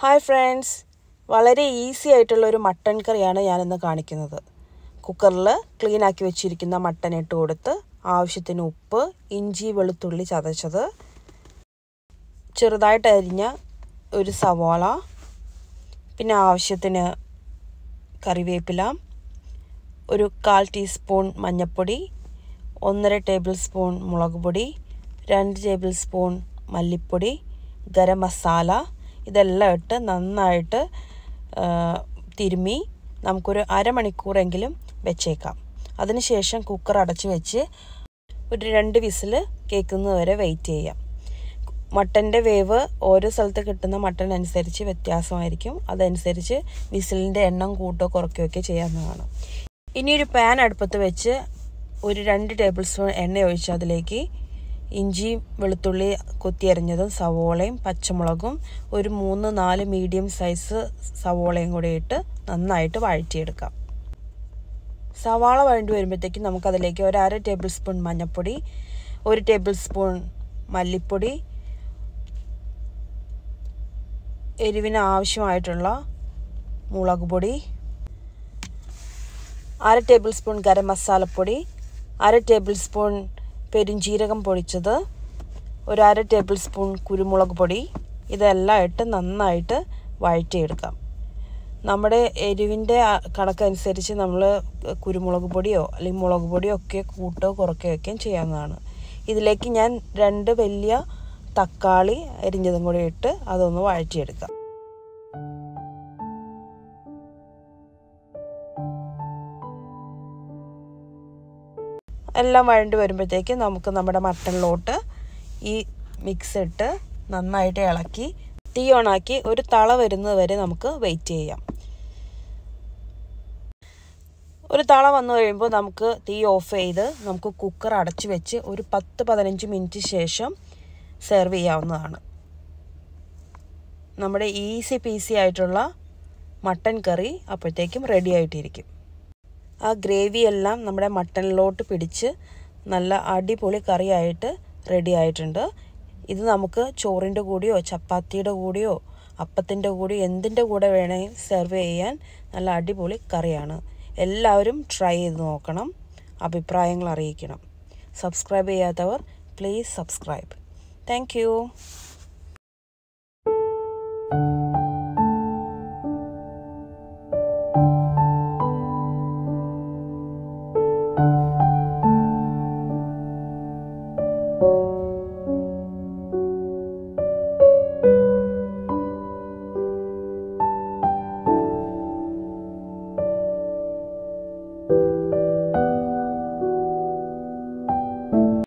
hi friends വളരെ easy ആയിട്ടുള്ള ഒരു മട്ടൺ കറിയാണ് ഞാനിന്ന് കാണിക്കുന്നത് കുക്കറിൽ ക്ലീൻ ആക്കി വെച്ചിരിക്കുന്ന മട്ടൺ ഇട്ട് കൊടുത്ത് ആവശ്യത്തിന് ഉപ്പ് ഇഞ്ചി വെളുത്തുള്ളി ചതച്ചത് ചെറുതായിട്ട് അരിഞ്ഞ ഒരു സവാള പിന്നെ ആവശ്യത്തിന് കറിവേപ്പില ഒരു കാൽ ടീസ്പൂൺ മഞ്ഞൾപ്പൊടി ഒന്നര ടേബിൾ സ്പൂൺ മുളക് പൊടി രണ്ട് ടേബിൾ സ്പൂൺ മല്ലിപ്പൊടി ഗരം മസാല ഇതെല്ലാം ഇട്ട് നന്നായിട്ട് തിരുമ്മി നമുക്കൊരു അരമണിക്കൂറെങ്കിലും വെച്ചേക്കാം അതിനുശേഷം കുക്കർ അടച്ച് വെച്ച് ഒരു രണ്ട് വിസിൽ കേൾക്കുന്നത് വരെ വെയിറ്റ് ചെയ്യാം മട്ടൻ്റെ വേവ് ഓരോ സ്ഥലത്ത് കിട്ടുന്ന മട്ടൺ അനുസരിച്ച് വ്യത്യാസമായിരിക്കും അതനുസരിച്ച് വിസിലിൻ്റെ എണ്ണം കൂട്ടോ കുറയ്ക്കുകയൊക്കെ ചെയ്യാവുന്നതാണ് ഇനി ഒരു പാൻ അടുപ്പത്ത് വെച്ച് ഒരു രണ്ട് ടേബിൾ സ്പൂൺ എണ്ണ ഒഴിച്ച് അതിലേക്ക് ഇഞ്ചി വെളുത്തുള്ളി കൊത്തിയരിഞ്ഞതും സവോളയും പച്ചമുളകും ഒരു മൂന്ന് നാല് മീഡിയം സൈസ് സവോളയും കൂടി ഇട്ട് നന്നായിട്ട് വഴറ്റിയെടുക്കാം സവാള വഴണ്ടി വരുമ്പോഴത്തേക്കും നമുക്കതിലേക്ക് ഒരു അര ടേബിൾ സ്പൂൺ മഞ്ഞൾപ്പൊടി ഒരു ടേബിൾ സ്പൂൺ മല്ലിപ്പൊടി എരിവിന് ആവശ്യമായിട്ടുള്ള മുളക് പൊടി അര ടേബിൾ സ്പൂൺ ഗരം മസാലപ്പൊടി അര ടേബിൾ സ്പൂൺ പെരുംജീരകം പൊടിച്ചത് ഒരു അര ടേബിൾ സ്പൂൺ കുരുമുളക് പൊടി ഇതെല്ലാം ഇട്ട് നന്നായിട്ട് വഴറ്റിയെടുക്കാം നമ്മുടെ എരിവിൻ്റെ കണക്കനുസരിച്ച് നമ്മൾ കുരുമുളക് പൊടിയോ അല്ലെങ്കിൽ മുളക് പൊടിയോ ഒക്കെ കൂട്ടോ കുറയ്ക്കുകയൊക്കെ ചെയ്യാവുന്നതാണ് ഇതിലേക്ക് ഞാൻ രണ്ട് വലിയ തക്കാളി അരിഞ്ഞതും കൂടി ഇട്ട് അതൊന്ന് വഴറ്റിയെടുക്കാം എല്ലാം വഴണ്ടി വരുമ്പോഴത്തേക്ക് നമുക്ക് നമ്മുടെ മട്ടണിലോട്ട് ഈ മിക്സ് ഇട്ട് നന്നായിട്ട് ഇളക്കി തീ ഓണാക്കി ഒരു തള വരുന്നത് വരെ നമുക്ക് വെയിറ്റ് ചെയ്യാം ഒരു തള വന്നു കഴിയുമ്പോൾ നമുക്ക് തീ ഓഫ് ചെയ്ത് നമുക്ക് കുക്കർ അടച്ചു വെച്ച് ഒരു പത്ത് പതിനഞ്ച് മിനിറ്റ് ശേഷം സെർവ് ചെയ്യാവുന്നതാണ് നമ്മുടെ ഈസി പീസി ആയിട്ടുള്ള മട്ടൻ കറി അപ്പോഴത്തേക്കും റെഡി ആയിട്ടിരിക്കും ആ ഗ്രേവി എല്ലാം നമ്മുടെ മട്ടണിലോട്ട് പിടിച്ച് നല്ല അടിപൊളി കറിയായിട്ട് റെഡി ആയിട്ടുണ്ട് ഇത് നമുക്ക് ചോറിൻ്റെ കൂടെയോ ചപ്പാത്തിയുടെ കൂടെയോ അപ്പത്തിൻ്റെ കൂടെയോ എന്തിൻ്റെ കൂടെ വേണമെങ്കിൽ സെർവ് ചെയ്യാൻ നല്ല അടിപൊളി കറിയാണ് എല്ലാവരും ട്രൈ ചെയ്ത് നോക്കണം അഭിപ്രായങ്ങൾ അറിയിക്കണം സബ്സ്ക്രൈബ് ചെയ്യാത്തവർ പ്ലീസ് സബ്സ്ക്രൈബ് താങ്ക്